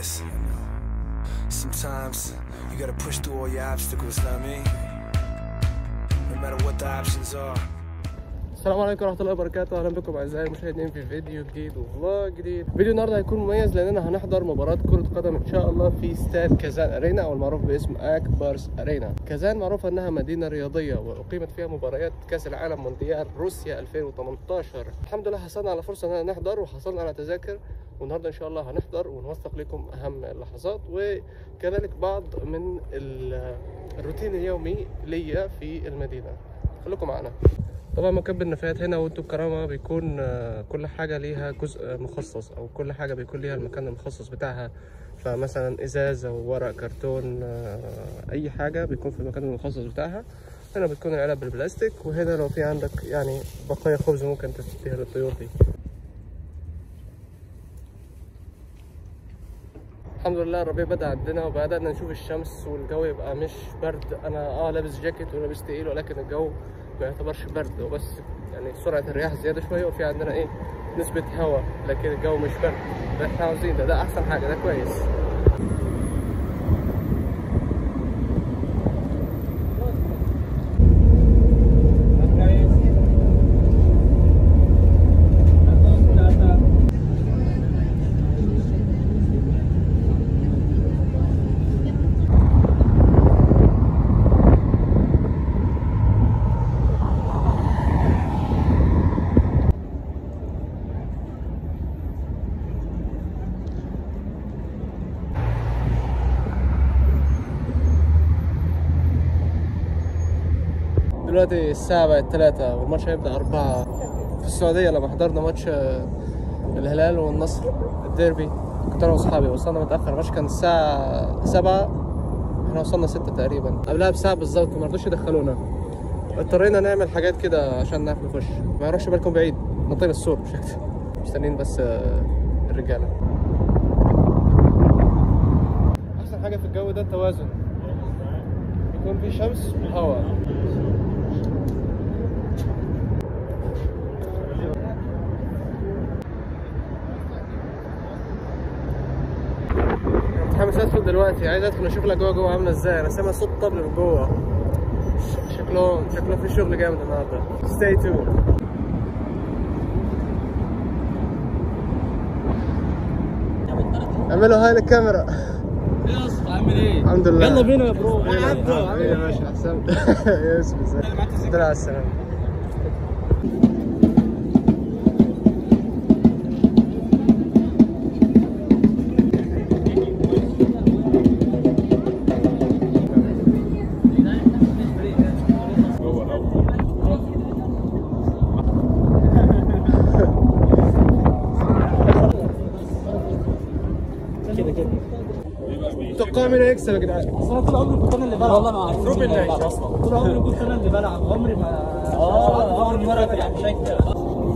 this. Sometimes you gotta push through all your obstacles, know what I mean? No matter what the options are. السلام عليكم ورحمة الله وبركاته أهلا بكم أعزائي المشاهدين في فيديو جديد وفلوج جديد فيديو النهاردة هيكون مميز لأننا هنحضر مباراة كرة قدم إن شاء الله في استاد كازان أرينا أو المعروف باسم أكبرس أرينا كازان معروفة أنها مدينة رياضية وأقيمت فيها مباريات كأس العالم مونديال روسيا 2018 الحمد لله حصلنا على فرصة أننا نحضر وحصلنا على تذاكر والنهارده ان شاء الله هنحضر ونوثق لكم اهم اللحظات وكذلك بعض من ال- الروتين اليومي ليا في المدينه خليكم معنا طبعا مكب النفايات هنا وانتو بكرامه بيكون آه، كل حاجه ليها جزء مخصص او كل حاجه بيكون ليها المكان المخصص بتاعها فمثلا ازاز او ورق كرتون آه، اي حاجه بيكون في المكان المخصص بتاعها هنا بتكون العلب بالبلاستيك وهنا لو في عندك يعني بقايا خبز ممكن تديها للطيور دي الحمد لله الربيع بدأ عندنا وبدأنا نشوف الشمس والجو يبقى مش برد أنا اه لابس جاكيت ولابس تقيل ولكن الجو ما يعتبرش برد وبس يعني سرعة الرياح زيادة شوية وفي عندنا ايه نسبة هواء لكن الجو مش برد ده احنا عاوزين ده ده أحسن حاجة ده كويس دلوقتي الساعة بقت تلاتة والماتش هيبدأ أربعة في السعودية لما حضرنا ماتش آه، الهلال والنصر الديربي كنت أنا وأصحابي وصلنا متأخر الماتش كان الساعة سبعة احنا وصلنا ستة تقريبا قبلها بساعة بالظبط ما رضوش يدخلونا اضطرينا نعمل حاجات كده عشان نعرف نخش ما يروحش بالكم بعيد نطينا السور مش أكتر مستنيين بس آه، الرجالة أحسن حاجة في الجو ده التوازن يكون في شمس وهواء متحمس ادخل دلوقتي عايز ادخل اشوف الاجواء جوه عامله ازاي انا سامع صوت طبل من جوه ش- شكله شكله في شغل جامد النهارده stay tuned اعملوا هاي للكاميرا يا اسطى عامل ايه؟ الحمد لله يلا بينا يا برو يلا عبده يا عامل ايه؟ باشا احسنت يا يوسف ازيك الحمد لله على السلامه كده كده توقع مين هيكسب يا جدعان بس انا طول عمري كنت انا اللي بلعب والله ما اعرف روبن نايت اصلا طول عمري كنت انا اللي بلعب عمري ما اه عمري مره كنت بشجع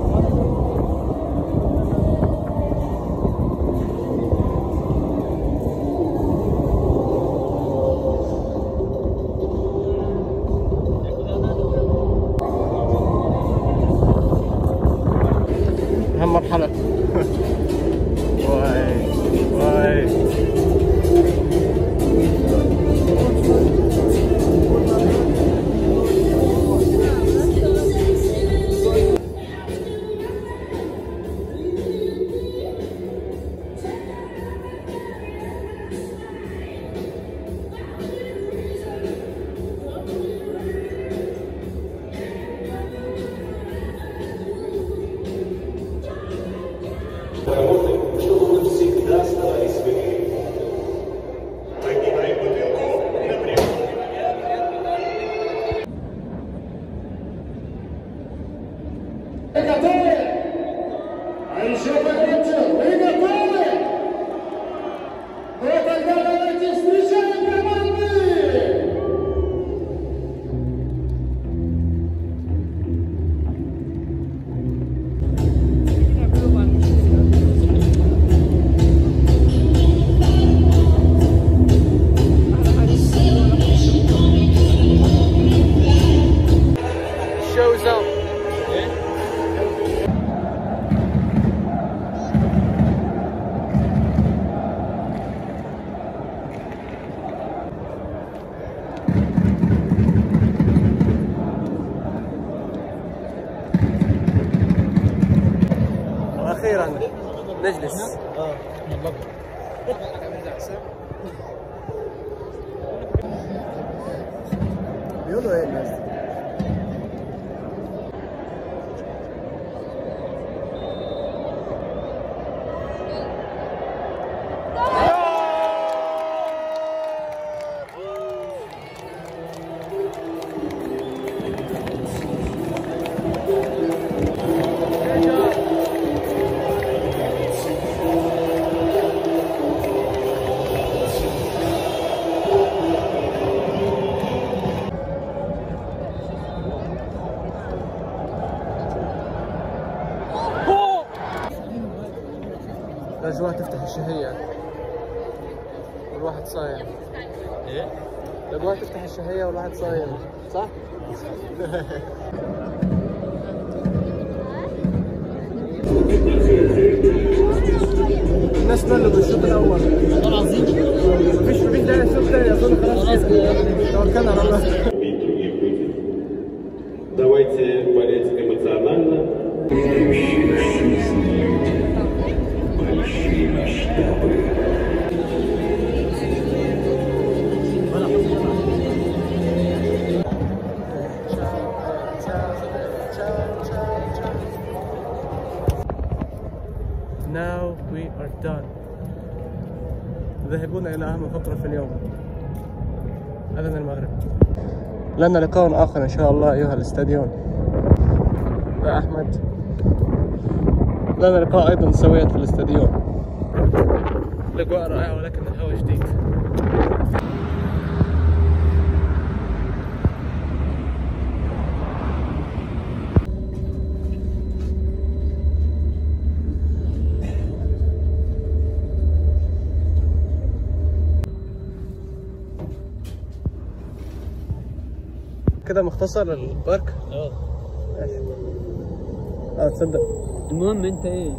اهم مرحله واي واي shows up واخيرا نجلس اه بيقولوا ايه الناس دي؟ الأجواء تفتح الشهية والواحد صايم ايه الأجواء تفتح الشهية والواحد صايم صح؟ الناس ملوا بالشوط الأول والله العظيم مفيش مفيش داعي الشوط الثاني أظن خلاص خلاص كده. توكلنا على الله и других будет. Давайте болеть эмоционально. Now we are done. ذهبون إلى أهم فقرة في اليوم أذان المغرب لنا لقاء آخر إن شاء الله أيها الاستاديون يا أحمد لنا لقاء أيضا سويا في الاستاديون الأجواء رائعة ولكن الهواء جديد كده مختصر البارك اه ماشي اه تصدق المهم انت ايه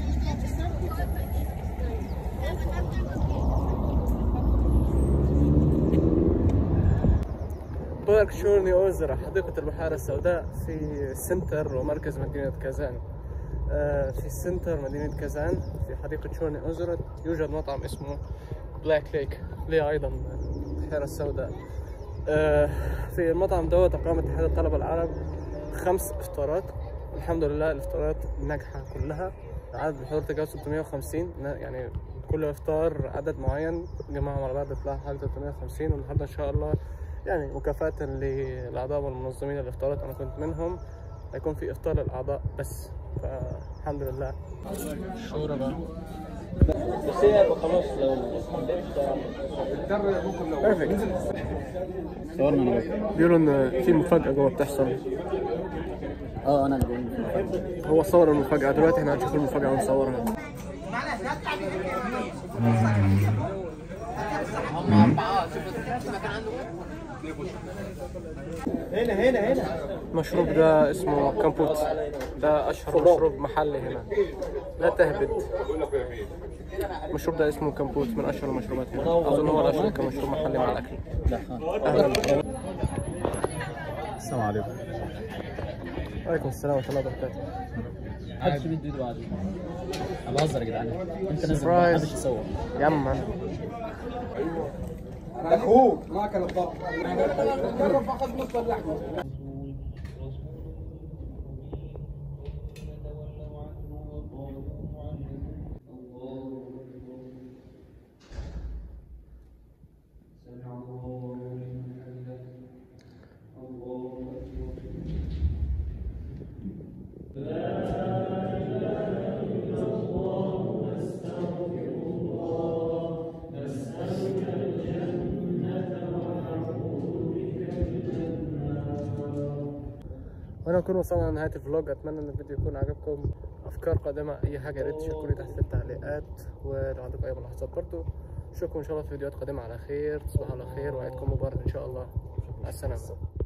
بارك شورني أوزرا حديقة البحيرة السوداء في سنتر ومركز مدينة كازان آه، في سنتر مدينة كازان في حديقة شورني أوزرا يوجد مطعم اسمه بلاك ليك ليه أيضا البحيرة السوداء آه، في المطعم دوت أقام اتحاد الطلبة العرب خمس إفطارات الحمد لله الإفطارات ناجحة كلها عدد الحضور تجاوز 650 نا- يعني كل إفطار عدد معين جمعهم على بعض يطلع حوالي 350 والنهارده إن شاء الله يعني مكافأة للأعضاء والمنظمين الإفطارات أنا كنت منهم هيكون في إفطار للأعضاء بس فالحمد لله شورى بقى بس هي يبقى خلاص لو بيرفكت صورنا انا بقى بيقولوا إن في مفاجأة جوه بتحصل اه انا اللي بقول هو صور المفاجأة دلوقتي احنا هنشوف المفاجأة ونصورها هنا هنا هنا المشروب ده اسمه كامبوت ده أشهر مشروب محلي هنا لا تهبد المشروب ده اسمه كامبوت من أشهر المشروبات هنا أظن هو الأشهر كمشروب محلي مع الأكل أهلا السلام عليكم وعليكم السلام ورحمة الله وبركاته محدش بيدي ايده بعد انا بهزر يا جدعان انت نازل Surprise. محدش يصور يا عم أنا. وانا نكون وصلنا لنهايه الفلوج اتمنى ان الفيديو يكون عجبكم افكار قادمه اي حاجه يا ريت تشاركوني تحت في التعليقات ولو عندكم اي ملاحظات برضو اشوفكم ان شاء الله في فيديوهات قادمه على خير تصبحوا على خير وعيدكم مبارك ان شاء الله مع السلامه